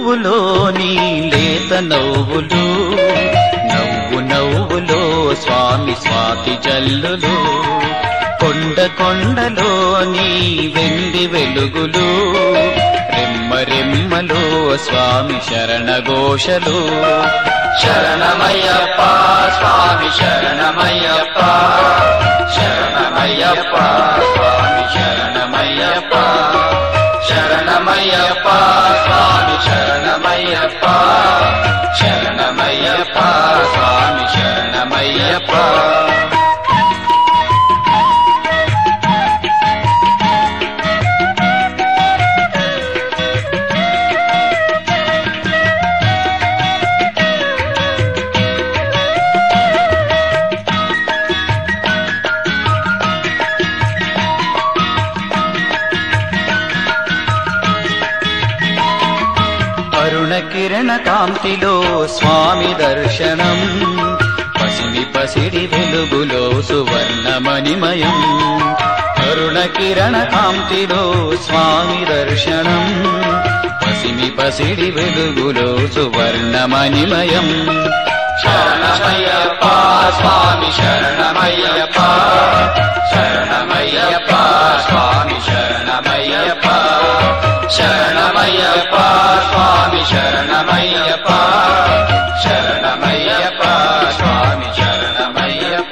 పువ్వులోని లేత నవ్వులు నవ్వు నవ్వులో స్వామి స్వాతి జల్లులు కొండ కొండలోని వెండి వెలుగులు రెమ్మ రెమ్మలో స్వామి శరణ ఘోషలు శరణమయ్యప్ప స్వామి శరణమయ్యప్ప శరణమయ్యప్ప స్వామి శరణమయ్యప్ప శరణమయ్యప్ప స్వామి శరణమయ్యప్ప శరణమయ్యప్ప స్వామి శరణమయ్యప్ప అరుణ కిరణ కాంతిలో స్వామి దర్శనం పసిమి పసిడి వెలుగులో సువర్ణమణిమయం అరుణ కిరణ కాంతిలో స్వామి దర్శనం పసిమి పసిడి వెలుగులో సువర్ణమణిమయం శరణమయ్యప్ప స్వామి శరణమయ్యప్ప శరణమయ్యప్ప స్వామి శరణమయ్యప్ప శరణమయ్యప్ప స్వామి శరణమయ్యప్ప శరణమయ్యప్ప స్వామి శరణమయ్యప్ప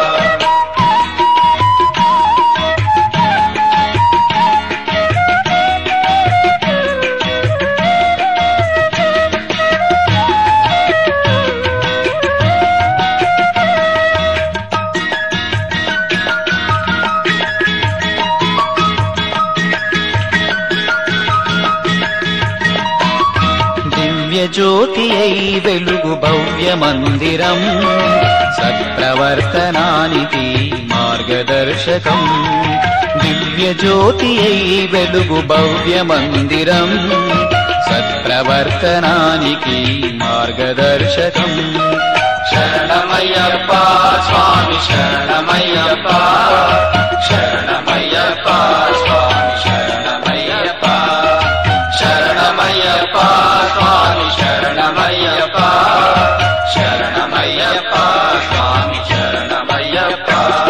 దివ్య జ్యోతి అయి వెలుగు భవ్య మందిరం సత్ప్రవర్తనానికి మార్గదర్శకం దివ్య జ్యోతి అయి వెలుగు భవ్య మందిరం సత్ప్రవర్తనానికి మార్గదర్శకం శరణమయ్యప్ప స్వామి శరణమయ్యప్ప శరణమయ్యప్ప స్వామి శరణమయ్యప్ప శరణమయ్యప్ప స్వామి శరణమయ్యప్ప శరణమయ్యప్ప స్వామి శరణమయ్యప్ప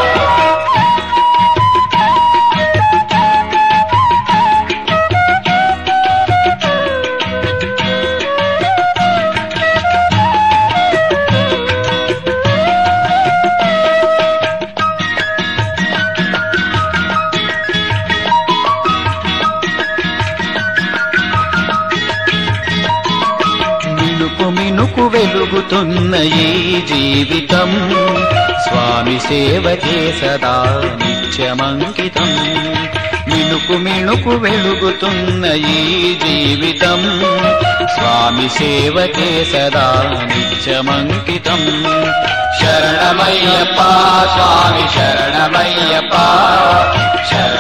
మినుకు మినుకు వెలుగుతున్న ఈ జీవితం స్వామి సేవకే సదా నిత్యమంకితం మినుకు మినుకు వెలుగుతున్న ఈ జీవితం స్వామి సేవకే సదా నిత్యమంకితం శరణమయ్యప్ప స్వామి శరణమయ్యప్ప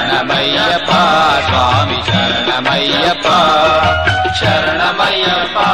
శరణమయ్యప్ప స్వామి శరణమయ్యప్ప శరణమయ్యప్ప